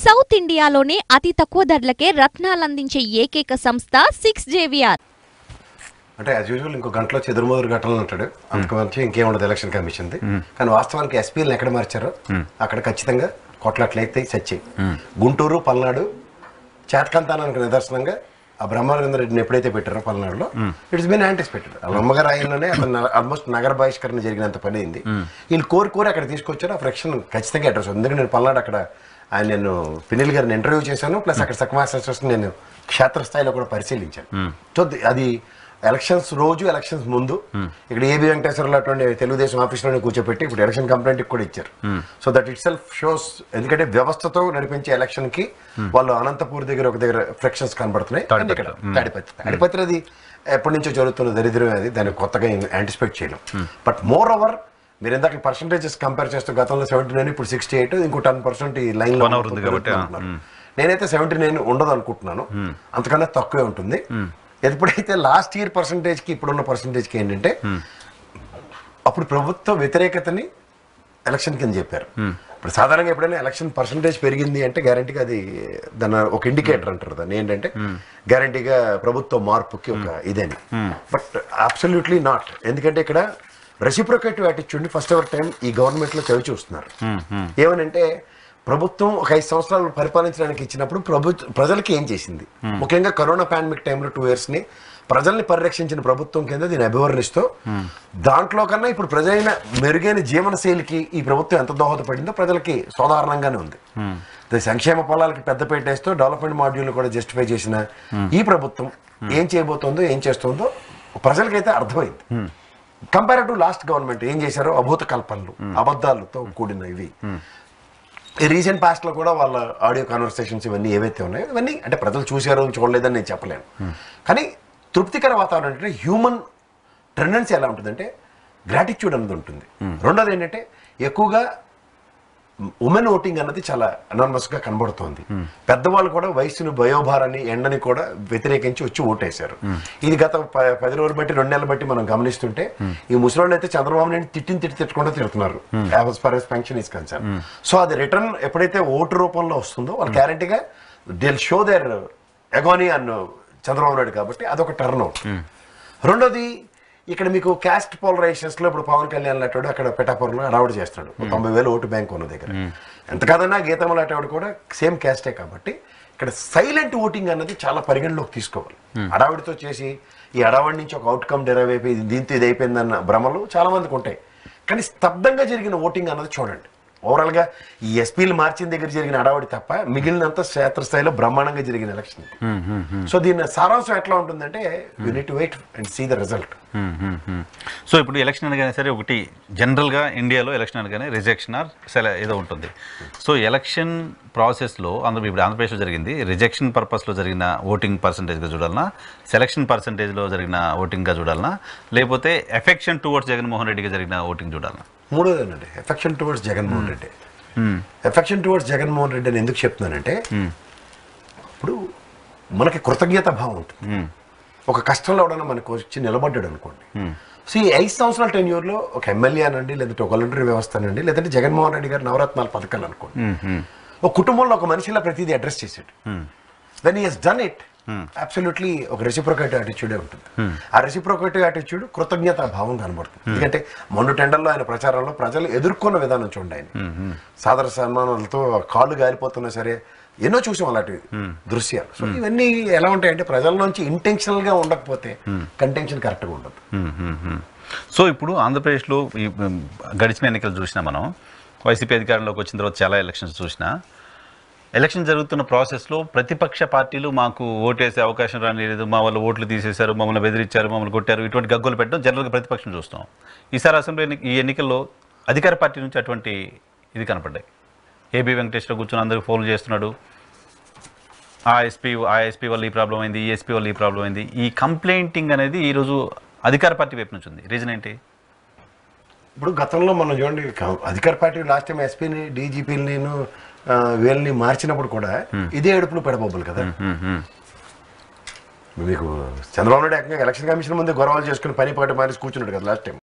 South ఇండియాలోనే అతి తక్కువ ధరలకే రత్నాలందించే ఏకైక సంస్థ సిక్స్ జేవిఆర్ అంటే యాజ్ యూజువల్ ఇంకో గంటలో చెదురుమదురు గంటలు అంటాడు అంతకు మంచి ఇంకేం ఉండదు ఎలక్షన్ కమిషన్ది కానీ వాస్తవానికి ఎస్పీలను ఎక్కడ మార్చారో అక్కడ ఖచ్చితంగా కొట్లాట్లయితే సచ్చాయి గుంటూరు పల్నాడు చేతకంతానానికి నిదర్శనంగా ఆ బ్రహ్మానంద రెడ్డిని ఎప్పుడైతే పెట్టారో పల్నాడులో ఇట్స్ బీన్ యాంటిసిపేటెడ్ వాళ్ళ అమ్మగారు ఆయనలోనే అతను ఆల్మోస్ట్ నగర బహిష్కరణ జరిగినంత పని అయింది వీళ్ళు కోరి కోరి అక్కడ తీసుకొచ్చారు ఆ ఫ్రిక్షన్ ఖచ్చితంగా అడ్రస్ ఉంది ఎందుకంటే నేను పల్నాడు అక్కడ ఆయన నేను పినిల్ గారిని ఇంటర్వ్యూ చేశాను ప్లస్ అక్కడ సక్మా సిస్టర్స్ నేను క్షేత్రస్థాయిలో కూడా పరిశీలించాను సో ది- అది ఎలక్షన్స్ రోజు ఎలక్షన్స్ ముందు ఇక్కడ ఏబి వెంకటేశ్వరరావు అటువంటి తెలుగుదేశం ఆఫీసులోనే కూర్చోపెట్టి ఇప్పుడు ఎలక్షన్ కంప్లైంట్ కూడా ఇచ్చారు so that itself shows ఎందుకంటే వ్యవస్థతో నడిపించే ఎలక్షన్ కి వాళ్ళు అనంతపూర్ దగ్గర ఒక దగ్గర ఫ్రిక్షన్స్ కనబడుతున్నాయి తాడిపత్రి. ఇక్కడ తాడిపత్రి తాడిపత్రి అది ఎప్పటి నుంచో జరుగుతున్న దరిద్రం అది దాన్ని కొత్తగా యాంటిసిపేట్ చేయలేం బట్ మోర్ ఓవర్ మీరు ఇందాక పర్సంటేజెస్ కంపేర్ చేస్తూ గతంలో సెవెంటీ నైన్ ఇప్పుడు సిక్స్టీ ఎయిట్ ఇంకో టెన్ పర్సెంట్ ఈ లైన్ లో One hour ఉంది కాబట్టి, ఆ, నేనైతే సెవెంటీ నైన్ ఉండదు అనుకుంటున్నాను అంతకన్నా తక్కువే ఉంటుంది ఎప్పుడైతే లాస్ట్ ఇయర్ పర్సంటేజ్ కి ఇప్పుడున్న పర్సంటేజ్ కి ఏంటంటే అప్పుడు ప్రభుత్వ వ్యతిరేకతని ఎలక్షన్ కింద చెప్పారు ఇప్పుడు సాధారణంగా ఎప్పుడైనా ఎలక్షన్ పర్సంటేజ్ పెరిగింది అంటే గ్యారంటీగా అది దాని ఒక ఇండికేటర్ అంటారు దాన్ని ఏంటంటే గ్యారంటీగా ప్రభుత్వ మార్పుకి ఒక ఇదని బట్ అబ్సల్యూట్లీ నాట్ ఎందుకంటే ఇక్కడ రెసిప్రొకేటివ్ యాటిట్యూడ్ని ఫస్ట్ ఎవర్ టైం ఈ గవర్నమెంట్లో చవి చూస్తున్నారు ఏమనంటే ప్రభుత్వం ఒక ఐదు సంవత్సరాలు పరిపాలించడానికి ఇచ్చినప్పుడు ప్రభుత్వ ప్రజలకి ఏం చేసింది ముఖ్యంగా కరోనా పాండమిక్ టైంలో టూ ఇయర్స్ ని ప్రజల్ని పరిరక్షించిన ప్రభుత్వం కింద దీన్ని అభివర్ణిస్తూ దాంట్లో కన్నా ఇప్పుడు ప్రజలైన మెరుగైన జీవన శైలికి ఈ ప్రభుత్వం ఎంత దోహదపడిందో ప్రజలకి సాధారణంగానే ఉంది ఇది సంక్షేమ పొలాలకి పెద్ద పెట్టేస్తూ డెవలప్మెంట్ మాడ్యూల్ కూడా జస్టిఫై చేసిన ఈ ప్రభుత్వం ఏం చేయబోతోందో ఏం చేస్తుందో ప్రజలకైతే అర్థమైంది కంపారిటివ్ లాస్ట్ గవర్నమెంట్ ఏం చేశారో అభూత కల్పనలు అబద్ధాలతో కూడిన ఇవి ఈ రీసెంట్ పాస్ట్ లో కూడా వాళ్ళ ఆడియో కాన్వర్సేషన్స్ ఇవన్నీ ఏవైతే ఉన్నాయో ఇవన్నీ అంటే ప్రజలు చూశారో చూడలేదని నేను చెప్పలేను కానీ తృప్తికర వాతావరణం అంటే హ్యూమన్ టెండెన్సీ ఎలా ఉంటుందంటే గ్రాటిట్యూడ్ అన్నది ఉంటుంది రెండోది ఏంటంటే ఎక్కువగా ఉమెన్ ఓటింగ్ అన్నది చాలా అనానమస్ గా కనబడుతోంది పెద్దవాళ్ళు కూడా వయసును భయోభారాన్ని ఎండని కూడా వ్యతిరేకించి వచ్చి ఓటేశారు ఇది గత ప- పది రోజులు బట్టి రెండు నెలలు బట్టి మనం గమనిస్తుంటే ఈ ముసలోళ్ళు అయితే చంద్రబాబు నాయుడు తిట్టిన తిట్టి తిట్టకుండా తిడుతున్నారు as far as pension is concern so అది రిటర్న్ ఎప్పుడైతే ఓటు రూపంలో వస్తుందో వాళ్ళు గ్యారంటీగా దిల్ షో దేర్ ఎగోనీ అన్న చంద్రబాబు నాయుడు కాబట్టి అదొక టర్న్ అవుట్ రెండోది ఇక్కడ మీకు క్యాస్ట్ పోలరైజేషన్స్ లో ఇప్పుడు పవన్ కళ్యాణ్ లాంటి అక్కడ పిఠాపురంలో అడావుడు చేస్తాడు ఒక తొంభై వేలు ఓటు బ్యాంక్ ఉన్న దగ్గర ఎంత కాదన్నా గీతం లాంటి కూడా సేమ్ క్యాస్టే కాబట్టి ఇక్కడ సైలెంట్ ఓటింగ్ అన్నది చాలా పరిగణలోకి తీసుకోవాలి అడావిడితో చేసి ఈ అడావిడి నుంచి ఒక అవుట్కమ్ డెరైవ్ అయిపోయి ఇది దీంతో ఇది అయిపోయిందన్న భ్రమలు చాలా మందికి ఉంటాయి కానీ స్తబ్దంగా జరిగిన ఓటింగ్ అన్నది చూడండి ఓవరాల్ గా ఈ ఎస్పీలు మార్చిన దగ్గర జరిగిన అడావిడి తప్ప మిగిలినంత క్షేత్రస్థాయిలో బ్రహ్మాండంగా జరిగిన ఎలక్షన్ ఇది. సో దీని సారాంశం ఎట్లా ఉంటుందంటే unit wait and see the result so ఇప్పుడు ఎలక్షన్ అనగానే సరే ఒకటి జనరల్గా ఇండియాలో ఎలక్షన్ అనగానే రిజెక్షన్ ఆర్ సెల ఏదో ఉంటుంది సో ఎలక్షన్ ప్రాసెస్లో ఆంధ్ర ఇప్పుడు ఆంధ్రప్రదేశ్లో జరిగింది రిజెక్షన్ పర్పస్లో జరిగిన ఓటింగ్ పర్సంటేజ్గా చూడాలన్నా సెలక్షన్ పర్సంటేజ్లో జరిగిన ఓటింగ్గా చూడాలన్నా లేకపోతే ఎఫెక్షన్ టువర్డ్స్ జగన్మోహన్ రెడ్డిగా జరిగిన ఓటింగ్ చూడాలన్నా మూడోదేనండి affection towards Jaganmohan Reddy affection towards Jaganmohan Reddy అని ఎందుకు చెప్తున్నానంటే ఇప్పుడు మనకి కృతజ్ఞత భావం ఉంటుంది ఒక కష్టంలో ఎవడన్నా మనకు వచ్చి నిలబడ్డాడు అనుకోండి సో ఈ ఐదు సంవత్సరాల టెన్యూర్లో ఒక ఎమ్మెల్యే అనండి లేదంటే ఒక వాలంటరీ వ్యవస్థ అనండి లేదంటే జగన్మోహన్ రెడ్డి గారి నవరత్నాల పథకాలు అనుకోండి ఒక కుటుంబంలో ఒక మనిషిలా ప్రతిదీ అడ్రస్ చేసాడు then he has done it absolutely ఒక రెసిప్రొకేటివ్ యాటిట్యూడే ఉంటుంది ఆ రెసిప్రొకేటివ్ యాటిట్యూడ్ కృతజ్ఞత భావం కనబడుతుంది ఎందుకంటే మొన్న టెండర్లో ఆయన ప్రచారంలో ప్రజలు ఎదుర్కొన్న విధానం చూడండి ఆయన సాదర సన్మానాలతో కాళ్ళు గాలిపోతున్నా సరే ఎన్నో చూసాం అలాంటి దృశ్యాలు సో ఇవన్నీ ఎలా ఉంటాయంటే ప్రజల నుంచి ఇంటెన్షనల్ గా ఉండకపోతే కంటెన్షన్ కరెక్ట్గా ఉండదు సో ఇప్పుడు ఆంధ్రప్రదేశ్లో ఈ ఉమ్, గడిచిన ఎన్నికలు చూసినా మనం వైసీపీ అధికారంలోకి వచ్చిన తర్వాత చాలా ఎలక్షన్స్ చూసినా ఎలక్షన్ జరుగుతున్న ప్రాసెస్లో ప్రతిపక్ష పార్టీలు మాకు ఓటేసే అవకాశం రానిలేదు మా వాళ్ళు ఓట్లు తీసేశారు మమ్మల్ని బెదిరించారు మమ్మల్ని కొట్టారు ఇటువంటి గగ్గోలు పెట్టడం జనరల్గా ప్రతిపక్షం చూస్తాం ఈసారి అసెంబ్లీ ఎన్ని- ఈ ఎన్నికల్లో అధికార పార్టీ నుంచి అటువంటి ఇది కనపడ్డాయి ఏబీ వెంకటేశ్వర కూర్చొని అందరికి ఫోన్లు చేస్తున్నాడు ఆ ఎస్పీ ఆ ఎస్పీ వల్ల ఈ ప్రాబ్లం అయింది ఈ ఎస్పీ వల్ల ఈ ప్రాబ్లం అయింది ఈ కంప్లైంటింగ్ అనేది ఈరోజు అధికార పార్టీ వైపు నుంచి ఉంది రీజన్ ఏంటి ఇప్పుడు గతంలో మనం చూడండి క- అధికార పార్టీ లాస్ట్ టైం ఎస్పీని డీజీపీని నేను వీళ్ళని మార్చినప్పుడు కూడా ఇదే ఏడుపులు పెడబొబ్బలు కదా మీకు చంద్రబాబు నాయుడు ఏకంగా ఎలక్షన్ కమిషన్ ముందే గొడవలు చేసుకుని పని పాటు మానేసి కూర్చున్నాడు కదా లాస్ట్ టైం